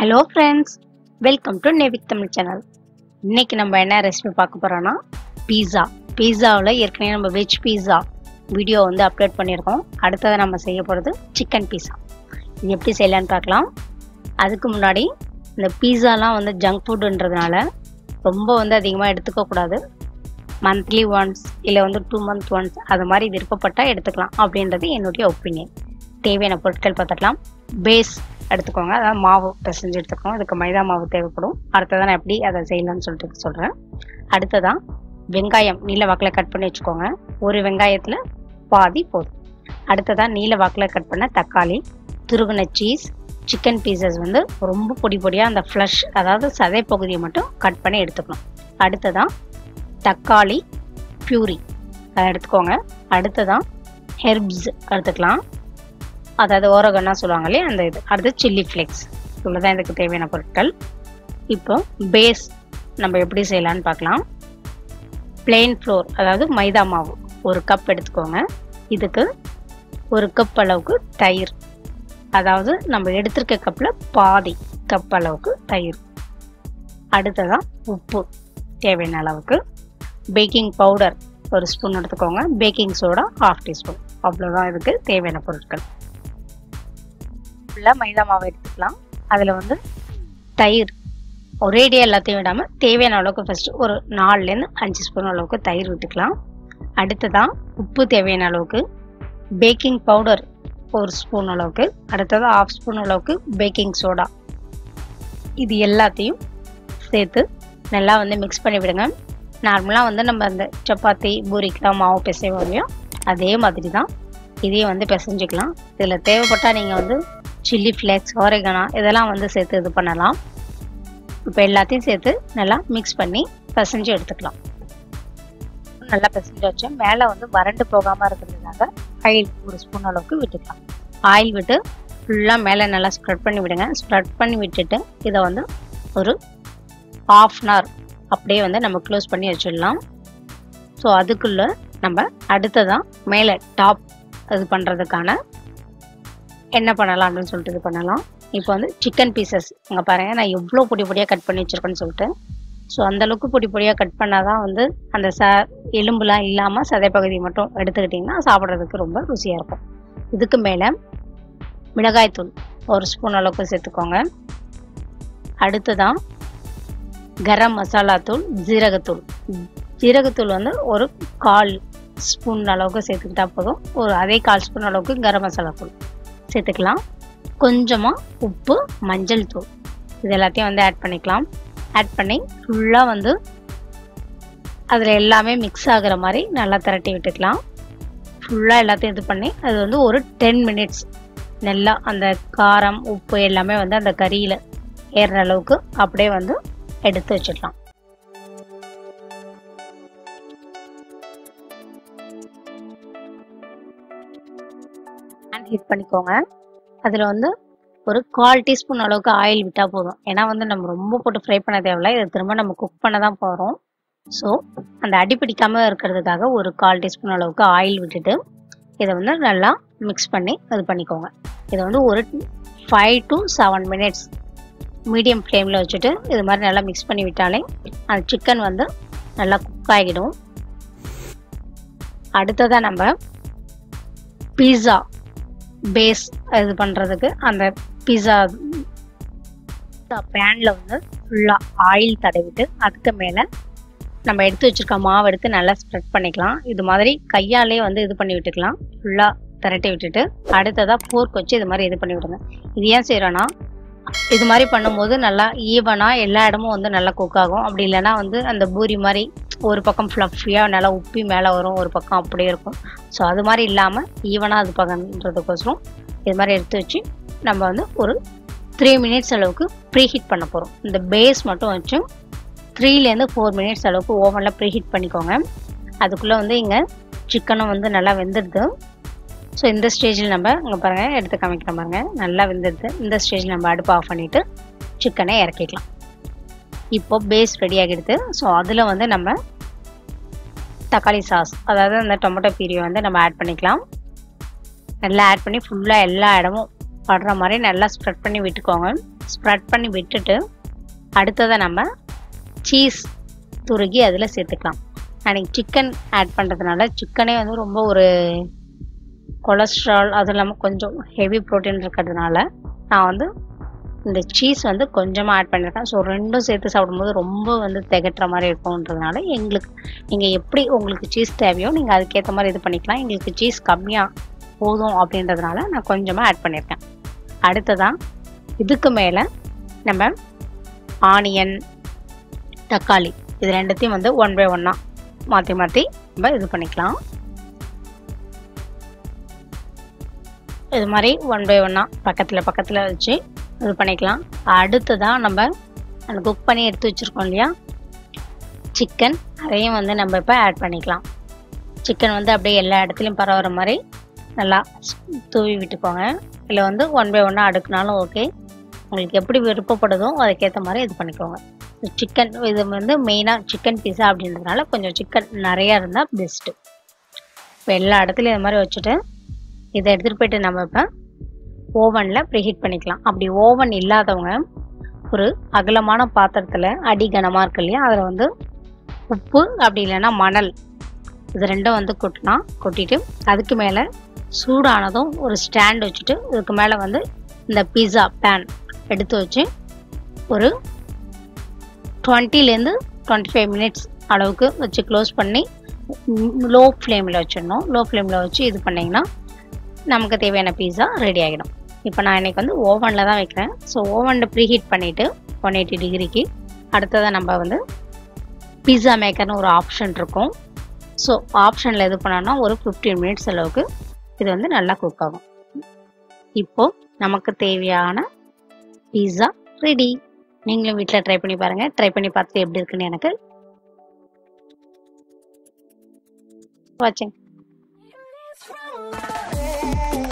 hello friends welcome to Navik Tamil channel இன்னைக்கு நம்ம என்ன ரெசிபி பார்க்க போறோம்னா பீஸா பீஸாவில் ஏற்கனவே நம்ம வெஜ் பீஸா வீடியோ வந்து அப்லோட் பண்ணியிருக்கோம் அடுத்ததை நம்ம செய்ய போகிறது சிக்கன் பீஸா இது எப்படி செய்யலான்னு பார்க்கலாம் அதுக்கு முன்னாடி இந்த பீஸாலாம் வந்து ஜங்க் ஃபுட்டுன்றதுனால ரொம்ப வந்து அதிகமாக எடுத்துக்கக்கூடாது மந்த்லி ஒன்ஸ் இல்லை வந்து டூ மந்த் ஒன்ஸ் அது மாதிரி விருப்பப்பட்டால் எடுத்துக்கலாம் அப்படின்றது என்னுடைய ஒப்பீனியன் தேவையான பொருட்கள் பார்த்துக்கலாம் பேஸ் எடுத்துக்கோங்க அதாவது மாவு பிசைஞ்சு எடுத்துக்கோங்க இதுக்கு மைதா மாவு தேவைப்படும் அடுத்ததான் நான் எப்படி அதை செய்யலாம்னு சொல்லிட்டு சொல்கிறேன் அடுத்ததான் வெங்காயம் நீல வாக்கில் கட் பண்ணி வச்சுக்கோங்க ஒரு வெங்காயத்தில் பாதி போதும் அடுத்ததான் நீல வாக்கில் கட் பண்ண தக்காளி துருவின சீஸ் சிக்கன் பீசஸ் வந்து ரொம்ப பொடி பொடியாக அந்த ஃப்ளஷ் அதாவது சதை பகுதியை மட்டும் கட் பண்ணி எடுத்துக்கணும் அடுத்ததான் தக்காளி பியூரி அதை எடுத்துக்கோங்க அடுத்ததான் ஹெர்ப்ஸ் எடுத்துக்கலாம் அதாவது ஓரகன்னா சொல்லுவாங்க இல்லையா அந்த இது அடுத்து சில்லி ஃப்ளேக்ஸ் இவ்வளோதான் இதுக்கு தேவையான பொருட்கள் இப்போ பேஸ் நம்ம எப்படி செய்யலான்னு பார்க்கலாம் பிளெயின் ஃப்ளோர் அதாவது மைதா மாவு ஒரு கப் எடுத்துக்கோங்க இதுக்கு ஒரு கப் அளவுக்கு தயிர் அதாவது நம்ம எடுத்திருக்க கப்பில் பாதி கப் அளவுக்கு தயிர் அடுத்ததான் உப்பு தேவையான அளவுக்கு பேக்கிங் பவுடர் ஒரு ஸ்பூன் எடுத்துக்கோங்க பேக்கிங் சோடா ஹாஃப் டீஸ்பூன் அவ்வளோதான் இதுக்கு தேவையான பொருட்கள் ஃபுல்லாக மைதா மாவு எடுத்துக்கலாம் அதில் வந்து தயிர் ஒரேடியாக எல்லாத்தையும் விடாமல் தேவையான அளவுக்கு ஃபஸ்ட்டு ஒரு நாலுலேருந்து அஞ்சு ஸ்பூன் அளவுக்கு தயிர் விட்டுக்கலாம் அடுத்ததான் உப்பு தேவையான அளவுக்கு பேக்கிங் பவுடர் ஒரு ஸ்பூன் அளவுக்கு அடுத்தது ஆஃப் ஸ்பூன் அளவுக்கு பேக்கிங் சோடா இது எல்லாத்தையும் சேர்த்து நல்லா வந்து மிக்ஸ் பண்ணி விடுங்க நார்மலாக வந்து நம்ம அந்த சப்பாத்தி பூரிக்கெலாம் மாவு பிசைவோம் இல்லையா அதே மாதிரி தான் இதையும் வந்து பிசைஞ்சிக்கலாம் இதில் தேவைப்பட்டால் நீங்கள் வந்து சில்லி ஃப்ளேக்ஸ் ஓரைகனா இதெல்லாம் வந்து சேர்த்து இது பண்ணலாம் இப்போ எல்லாத்தையும் சேர்த்து நல்லா மிக்ஸ் பண்ணி பிசைஞ்சு எடுத்துக்கலாம் நல்லா பிசைஞ்சு வச்சு மேலே வந்து வறண்டு போகாமல் இருக்கிறதுக்காக ஆயில் ஒரு ஸ்பூன் அளவுக்கு விட்டுக்கலாம் ஆயில் விட்டு ஃபுல்லாக மேலே நல்லா ஸ்ப்ரெட் பண்ணி விடுங்க ஸ்ப்ரெட் பண்ணி விட்டுட்டு இதை வந்து ஒரு ஆஃப் அன் ஹவர் அப்படியே வந்து நம்ம க்ளோஸ் பண்ணி வச்சிடலாம் ஸோ அதுக்குள்ளே நம்ம அடுத்ததான் மேலே டாப் இது பண்ணுறதுக்கான என்ன பண்ணலாம் அப்படின்னு சொல்லிட்டு இது பண்ணலாம் இப்போ வந்து சிக்கன் பீசஸ் இங்கே பாருங்கள் நான் எவ்வளோ பொடி பொடியாக கட் பண்ணி வச்சுருக்கேன்னு சொல்லிட்டு ஸோ அந்தளவுக்கு பொடி பொடியாக கட் பண்ணால் தான் வந்து அந்த ச எலும்புலாம் இல்லாமல் சதைப்பகுதி மட்டும் எடுத்துக்கிட்டிங்கன்னா சாப்பிட்றதுக்கு ரொம்ப ருசியாக இருக்கும் இதுக்கு மேலே மிளகாய்த்தூள் ஒரு ஸ்பூன் அளவுக்கு சேர்த்துக்கோங்க அடுத்ததான் கரம் மசாலா தூள் ஜீரகத்தூள் ஜீரகத்தூள் வந்து ஒரு கால் ஸ்பூன் அளவுக்கு சேர்த்துக்கிட்டா போதும் ஒரு அதே கால் ஸ்பூன் அளவுக்கு கரம் மசாலா தூள் சேர்த்துக்கலாம் கொஞ்சமாக உப்பு மஞ்சள் தூள் இது எல்லாத்தையும் வந்து ஆட் பண்ணிக்கலாம் ஆட் பண்ணி ஃபுல்லாக வந்து அதில் எல்லாமே மிக்ஸ் ஆகுற மாதிரி நல்லா திரட்டி விட்டுக்கலாம் ஃபுல்லாக எல்லாத்தையும் இது பண்ணி அது வந்து ஒரு டென் மினிட்ஸ் நல்லா அந்த காரம் உப்பு எல்லாமே வந்து அந்த கறியில் ஏறுற அளவுக்கு அப்படியே வந்து எடுத்து வச்சிடலாம் ஹேண்ட் ஹீட் பண்ணிக்கோங்க அதில் வந்து ஒரு கால் டீஸ்பூன் அளவுக்கு ஆயில் விட்டால் போதும் ஏன்னா வந்து நம்ம ரொம்ப போட்டு ஃப்ரை பண்ண தேவையில்ல இதை திரும்ப நம்ம குக் பண்ண தான் போகிறோம் ஸோ அந்த அடி பிடிக்காமல் இருக்கிறதுக்காக ஒரு கால் டீஸ்பூன் அளவுக்கு ஆயில் விட்டுட்டு இதை வந்து நல்லா மிக்ஸ் பண்ணி இது பண்ணிக்கோங்க இதை வந்து ஒரு five to seven minutes medium ஃப்ளேமில் வச்சுட்டு இது மாதிரி நல்லா மிக்ஸ் பண்ணி விட்டாலே அந்த சிக்கன் வந்து நல்லா குக் ஆகிடும் அடுத்ததாக நம்ம பீஸா பேஸ் இது பண்ணுறதுக்கு அந்த பீஸா பேனில் வந்து ஃபுல்லாக ஆயில் தடவிட்டு அதுக்கு மேலே நம்ம எடுத்து வச்சுருக்க மாவு எடுத்து நல்லா ஸ்ப்ரெட் பண்ணிக்கலாம் இது மாதிரி கையாலே வந்து இது பண்ணி விட்டுக்கலாம் ஃபுல்லாக திரட்டி விட்டுட்டு அடுத்ததாக ஃபோர்க் வச்சு இது மாதிரி இது பண்ணி விடுங்க இது ஏன் செய்கிறோன்னா இது மாதிரி பண்ணும்போது நல்லா ஈவனாக எல்லா இடமும் வந்து நல்லா குக் ஆகும் அப்படி இல்லைன்னா வந்து அந்த பூரி மாதிரி ஒரு பக்கம் ஃப்ளஃபியாக நல்லா உப்பி மேலே வரும் ஒரு பக்கம் அப்படியே இருக்கும் ஸோ அது மாதிரி இல்லாமல் ஈவனாக அது பக்கன்றதுக்கோசரம் இது மாதிரி எடுத்து வச்சு நம்ம வந்து ஒரு த்ரீ மினிட்ஸ் அளவுக்கு ப்ரீ ஹீட் பண்ண போகிறோம் இந்த பேஸ் மட்டும் வச்சு த்ரீலேருந்து ஃபோர் மினிட்ஸ் அளவுக்கு ஓவனில் ப்ரீ ஹீட் பண்ணிக்கோங்க அதுக்குள்ளே வந்து இங்கே சிக்கனும் வந்து நல்லா வெந்துடுது ஸோ இந்த ஸ்டேஜில் நம்ம இங்கே பாருங்கள் எடுத்து காமிக்கிறோம் பாருங்கள் நல்லா வெந்துடுது இந்த ஸ்டேஜில் நம்ம அடுப்பு ஆஃப் பண்ணிவிட்டு சிக்கனை இறக்கிக்கலாம் இப்போ பேஸ் ரெடி ஆகிடுது ஸோ அதில் வந்து நம்ம தக்காளி சாஸ் அதாவது அந்த டொமேட்டோ பீரியை வந்து நம்ம ஆட் பண்ணிக்கலாம் நல்லா ஆட் பண்ணி ஃபுல்லாக எல்லா இடமும் படுற மாதிரி நல்லா ஸ்ப்ரெட் பண்ணி விட்டுக்கோங்க ஸ்ப்ரெட் பண்ணி விட்டுட்டு அடுத்ததை நம்ம சீஸ் துருகி அதில் சேர்த்துக்கலாம் அன்றைக்கி சிக்கன் ஆட் பண்ணுறதுனால சிக்கனே வந்து ரொம்ப ஒரு கொலஸ்ட்ரால் அது இல்லாமல் கொஞ்சம் ஹெவி ப்ரோட்டீன் இருக்கிறதுனால நான் வந்து இந்த சீஸ் வந்து கொஞ்சமாக ஆட் பண்ணியிருக்கேன் ஸோ ரெண்டும் சேர்த்து சாப்பிடும்போது ரொம்ப வந்து திகட்டுற மாதிரி இருக்கும்ன்றதுனால எங்களுக்கு நீங்கள் எப்படி உங்களுக்கு சீஸ் தேவையோ நீங்கள் அதுக்கேற்ற மாதிரி இது பண்ணிக்கலாம் எங்களுக்கு சீஸ் கம்மியாக போதும் அப்படின்றதுனால நான் கொஞ்சமாக ஆட் பண்ணியிருக்கேன் அடுத்ததான் இதுக்கு மேலே நம்ம ஆனியன் தக்காளி இது ரெண்டுத்தையும் வந்து ஒன் பை ஒன்னாக மாற்றி மாற்றி நம்ம இது பண்ணிக்கலாம் இது மாதிரி ஒன் பை ஒன்னாக பக்கத்தில் பக்கத்தில் வச்சு இது பண்ணிக்கலாம் அடுத்ததாக நம்ம அந்த குக் பண்ணி எடுத்து வச்சுருக்கோம் இல்லையா சிக்கன் அதையும் வந்து நம்ம இப்போ ஆட் பண்ணிக்கலாம் சிக்கன் வந்து அப்படியே எல்லா இடத்துலையும் பரவுற மாதிரி நல்லா தூவி விட்டுக்கோங்க இல்லை வந்து ஒன் பை ஒன்னாக அடுக்குனாலும் ஓகே உங்களுக்கு எப்படி விருப்பப்படுதோ அதுக்கேற்ற மாதிரி இது பண்ணிக்கோங்க சிக்கன் இது வந்து மெயினாக சிக்கன் பீஸா அப்படின்றதுனால கொஞ்சம் சிக்கன் நிறையா இருந்தால் பெஸ்ட்டு இப்போ எல்லா இடத்துலையும் இது மாதிரி வச்சுட்டு இதை எடுத்துகிட்டு போயிட்டு நம்ம இப்போ ஓவனில் ப்ரீஹீட் பண்ணிக்கலாம் அப்படி ஓவன் இல்லாதவங்க ஒரு அகலமான பாத்திரத்தில் அடி கனமாக இருக்கு இல்லையா அதில் வந்து உப்பு அப்படி இல்லைன்னா மணல் இது ரெண்டும் வந்து கொட்டினா கொட்டிட்டு அதுக்கு மேலே சூடானதும் ஒரு ஸ்டாண்ட் வச்சுட்டு இதுக்கு மேலே வந்து இந்த பீஸா பேன் எடுத்து வச்சு ஒரு டுவெண்ட்டிலேருந்து டுவெண்ட்டி ஃபைவ் மினிட்ஸ் அளவுக்கு வச்சு க்ளோஸ் பண்ணி லோ ஃப்ளேமில் வச்சிடணும் லோ ஃப்ளேமில் வச்சு இது பண்ணிங்கன்னா நமக்கு தேவையான பீஸா ரெடி ஆகிடும் இப்போ நான் இன்றைக்கி வந்து ஓவனில் தான் வைக்கிறேன் ஸோ ஓவனில் ப்ரீஹீட் பண்ணிவிட்டு ஒன் எயிட்டி டிகிரிக்கு அடுத்ததாக நம்ம வந்து பீஸா மேக்கர்னு ஒரு ஆப்ஷன் இருக்கும் ஸோ ஆப்ஷனில் இது பண்ணோன்னா ஒரு ஃபிஃப்டீன் மினிட்ஸ் அளவுக்கு இது வந்து நல்லா குக் ஆகும் இப்போது நமக்கு தேவையான பீஸா ரெடி நீங்களும் வீட்டில் ட்ரை பண்ணி பாருங்கள் ட்ரை பண்ணி பார்த்துட்டு எப்படி இருக்குன்னு எனக்கு வாட்சிங் It's from